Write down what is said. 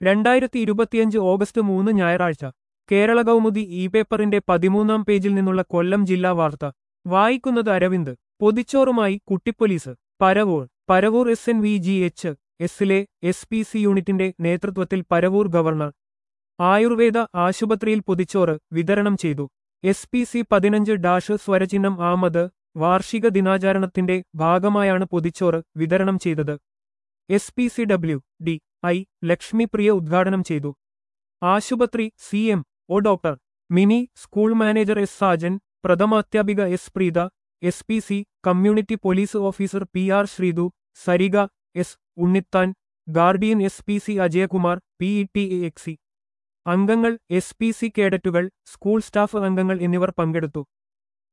രണ്ടായിരത്തി ഇരുപത്തിയഞ്ച് ഓഗസ്റ്റ് മൂന്ന് ഞായറാഴ്ച കേരള കൗമുദി ഇ പേപ്പറിന്റെ പതിമൂന്നാം പേജിൽ നിന്നുള്ള കൊല്ലം ജില്ലാ വാർത്ത വായിക്കുന്നത് അരവിന്ദ് പൊതിച്ചോറുമായി കുട്ടിപ്പൊലീസ് Paravur Paravur S N V G H എസിലെ എസ് പി സി യൂണിറ്റിന്റെ നേതൃത്വത്തിൽ പരവൂർ ഗവർണർ ആയുർവേദ ആശുപത്രിയിൽ പൊതിച്ചോറ് വിതരണം ചെയ്തു എസ് പി സി പതിനഞ്ച് ഡാഷ് സ്വരചിഹ്നം ആമത് വാർഷിക ദിനാചരണത്തിന്റെ ഭാഗമായാണ് പൊതിച്ചോറ് വിതരണം ചെയ്തത് S P C W D I Lakshmipriya ഉദ്ഘാടനം ചെയ്തു ആശുപത്രി C M O doctor Mini school manager S Sajan പ്രഥമാധ്യാപിക S Preetha S P C community police officer P R Sreethu Sarika S Unnithan guardian S P C Ajayakumar P E T A exec അംഗങ്ങൾ S P C കേഡറ്റുകൾ school staff അംഗങ്ങൾ എന്നിവർ പങ്കെടുത്തു